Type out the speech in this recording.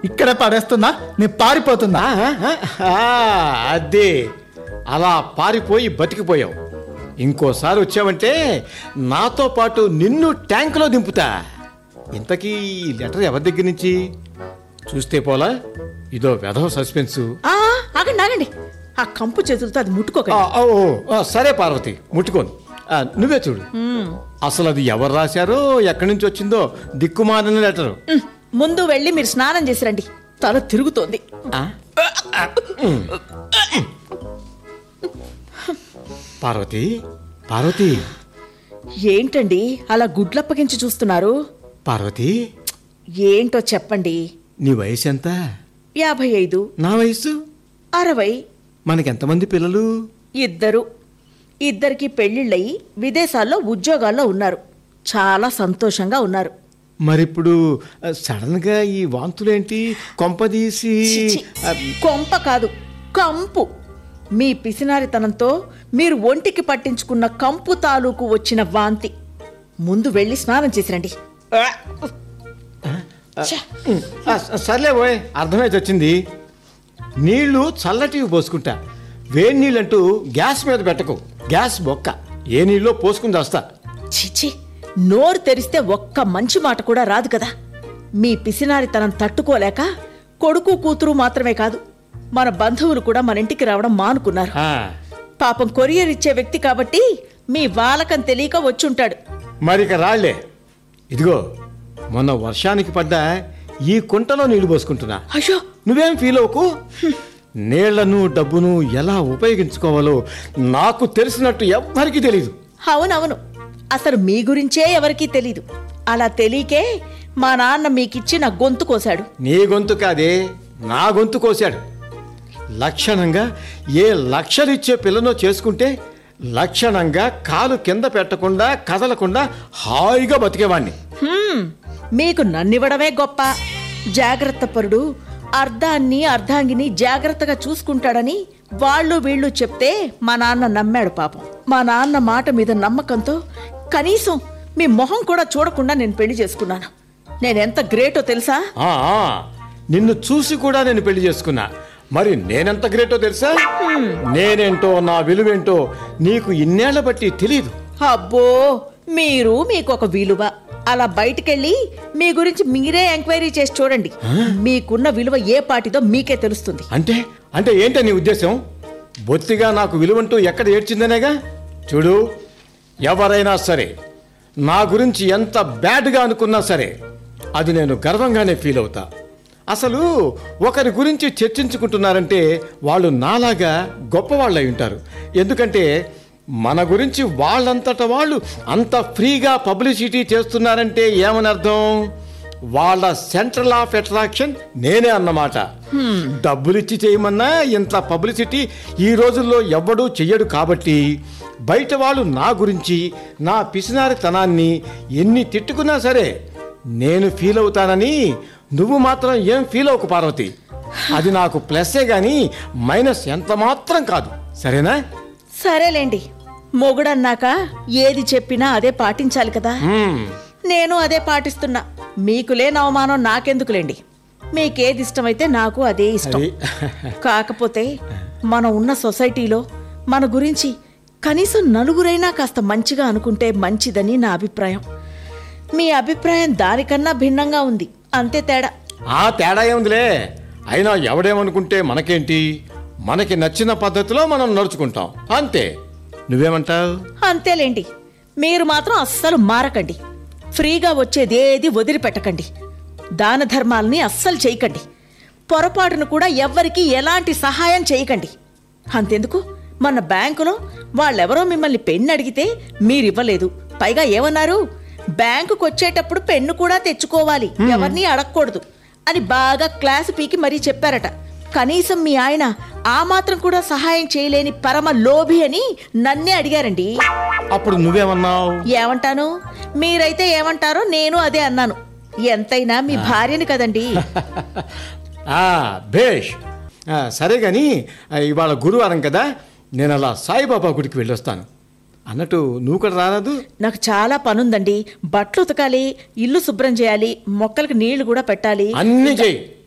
ఇక్కడే పడేస్తున్నా నేను పారిపోతున్నా ఆ, ఆ, ఆ, అదే అలా పారిపోయి బతికిపోయావు ఇంకోసారి వచ్చావంటే నాతో పాటు నిన్ను ట్యాంకులో దింపుతా ఇంతకీ ఈ లెటర్ ఎవరి దగ్గర నుంచి చూస్తే పోలా ఇదో వెధవ సస్పెన్సు ఆ, ఆగండి ఆగండి ఆ కంపు చేతులతో అది ఆ, ముట్టుకోకండి ఓ, ఓ, ఆ, సరే పార్వతి ముట్టుకోను ఆ, నువ్వే చూడు అసలు అది ఎవరు రాశారో ఎక్కడి నుంచి వచ్చిందో దిక్కుమాలిన లెటరు ఉమ్, ముందు వెళ్ళి మీరు స్నానం చేసి రండి తల తిరుగుతోంది పార్వతి పార్వతి ఏంటండి అలా గుడ్లప్పగించి చూస్తున్నారు పార్వతి ఏంటో చెప్పండి నీ వయసు ఎంత యాభై ఐదు నా వయసు అరవై మనకెంతమంది పిల్లలు ఇద్దరు ఇద్దరికి పెళ్లిళ్ళయి విదేశాల్లో ఉద్యోగాల్లో ఉన్నారు చాలా సంతోషంగా ఉన్నారు మరిప్పుడు ఆ, సడన్ గా ఈ వాంతులేంటి కొంపదీసి చిచి, ఆ, కొంప కాదు కంపు మీ పిసినారితనంతో మీరు ఒంటికి పట్టించుకున్న కంపు తాలూకు వచ్చిన వాంతి ముందు వెళ్ళి స్నానం చేసిరండి ఛ, ఆ, సర్లే పోయ్ అర్థమైతే వచ్చింది నీళ్లు చల్లటివి పోసుకుంటా వేడి నీళ్ళంటూ గ్యాస్ మీద పెట్టకు గ్యాస్ బొక్క ఏ నీళ్ళో పోసుకుని వస్తా చిచి నోరు తెరిస్తే ఒక్క మంచి మాట కూడా రాదు కదా మీ పిసినారితనం తట్టుకోలేక కొడుకు కూతురు మాత్రమే కాదు మన బంధువులు కూడా మన ఇంటికి రావడం మానుకున్నారు ఆ, పాపం కొరియర్ ఇచ్చే వ్యక్తి కాబట్టి మీ వాలకం తెలియక వచ్చుంటాడు మరిక రాళ్లే ఇదిగో మొన్న వర్షానికి పడ్డ ఈ కుంటలో నీళ్లు పోసుకుంటున్నా అయ్యో నువ్వేం ఫీల్ అవ్వకు నీళ్లను డబ్బును ఎలా ఉపయోగించుకోవాలో నాకు తెలిసినట్టు ఎవ్వరికీ తెలియదు అవునవును అసలు మీ గురించే ఎవరికీ తెలీదు అలా తెలియకే మా నాన్న మీకిచ్చి నా గొంతు కోశాడు నీ గొంతు కాదే నా గొంతు కోశాడు లక్షణంగా ఏ లక్షలిచ్చే పిల్లనో చేసుకుంటే లక్షణంగా కాలు కింద పెట్టకుండా కదలకుండా హాయిగా బతికేవాణ్ణి హ్మ్, మీకు నన్నివ్వడమే గొప్ప జాగ్రత్త పరుడు అర్ధాన్ని అర్ధాంగిని జాగ్రత్తగా చూసుకుంటాడని వాళ్ళు వీళ్ళు చెప్తే మా నాన్న నమ్మాడు పాపం మా నాన్న మాట మీద నమ్మకంతో కనీసం మీ మొహం కూడా చూడకుండా నేను పెళ్లి చేసుకున్నాను నేనెంత గ్రేటో తెలుసా ఆ, ఆ, నిన్ను చూసి కూడా నేను పెళ్లి చేసుకున్నా మరి నేనెంత గ్రేటో తెలుసా నేనేంటో నా విలువేంటో నీకు ఇన్నేళ్ల బట్టి తెలియదు అబ్బో మీరు మీకు ఒక విలువ అలా బయటికెళ్ళి మీ గురించి మీరే ఎంక్వైరీ చేసి చూడండి మీకున్న విలువ ఏ పాటిదో మీకే తెలుస్తుంది అంటే అంటే ఏంట నీ ఉద్దేశం బొత్తిగా నాకు విలువంటూ ఎక్కడ ఏడ్చిందనేగా చూడు ఎవరైనా సరే నా గురించి ఎంత బ్యాడ్గా అనుకున్నా సరే అది నేను గర్వంగానే ఫీల్ అవుతా అసలు ఒకరి గురించి చర్చించుకుంటున్నారంటే వాళ్ళు నాలాగా గొప్పవాళ్ళు అయి ఉంటారు ఎందుకంటే మన గురించి వాళ్ళంతట వాళ్ళు అంత ఫ్రీగా పబ్లిసిటీ చేస్తున్నారంటే ఏమని అర్థం వాళ్ళ సెంట్రల్ ఆఫ్ అట్రాక్షన్ నేనే అన్నమాట డబ్బులిచ్చి చేయమన్నా ఇంత పబ్లిసిటీ ఈ రోజుల్లో ఎవ్వడూ చెయ్యడు కాబట్టి బయట వాళ్ళు నా గురించి నా పిసినారితనాన్ని ఎన్ని తిట్టుకున్నా సరే నేను ఫీల్ అవుతానని నువ్వు మాత్రం ఏం ఫీల్ అవ్వకు పార్వతి అది నాకు ప్లస్సే గాని మైనస్ ఎంత మాత్రం కాదు సరేనా సరేలేండి మొగుడన్నాక ఏది చెప్పినా అదే పాటించాలి కదా మ్మ్. నేను అదే పాటిస్తున్నా మీకు లేని అవమానం నాకెందుకులేండి మీకేది ఇష్టమైతే నాకు అదే ఇష్టం అది కాకపోతే మనం ఉన్న సొసైటీలో మన గురించి కనీసం నలుగురైనా కాస్త మంచిగా అనుకుంటే మంచిదని నా అభిప్రాయం మీ అభిప్రాయం దానికన్నా భిన్నంగా ఉంది అంతే తేడా ఆ తేడా ఏముందిలే అయినా ఎవడేమనుకుంటే మనకేంటి మనకి నచ్చిన పద్ధతిలో మనం నడుచుకుంటాం అంతే నువ్వేమంటావు అంతేలేండి మీరు మాత్రం అస్సలు మారకండి ఫ్రీగా వచ్చేదేది వదిలిపెట్టకండి దాన ధర్మాలని అస్సలు చేయకండి పొరపాటును కూడా ఎవ్వరికీ ఎలాంటి సహాయం చేయకండి అంతెందుకు మన బ్యాంకులో వాళ్ళెవరో మిమ్మల్ని పెన్ను అడిగితే మీరివ్వలేదు పైగా ఏమన్నారు బ్యాంకుకు వచ్చేటప్పుడు పెన్ను కూడా తెచ్చుకోవాలి ఎవరిని అడగకూడదు అని బాగా క్లాసు పీకి మరీ చెప్పారట కనీసం మీ ఆయన ఆ మాత్రం కూడా సహాయం చేయలేని పరమ లోభి అని నన్నే అడిగారండి అప్పుడు నువ్వేమన్నావు ఏమంటాను మీరైతే ఏమంటారో నేను అదే అన్నాను ఎంతైనా మీ భార్యని కదండి ఆ భేష్ ఆ, సరే కానీ ఇవాళ గురువారం కదా నేను అలా సాయిబాబా గుడికి వెళ్ళొస్తాను అన్నట్టు నువ్వు కూడా రారాదు నాకు చాలా పనుందండి బట్టలు ఉతకాలి ఇల్లు శుభ్రం చేయాలి మొక్కలకు నీళ్లు కూడా పెట్టాలి అన్నీ చెయ్యి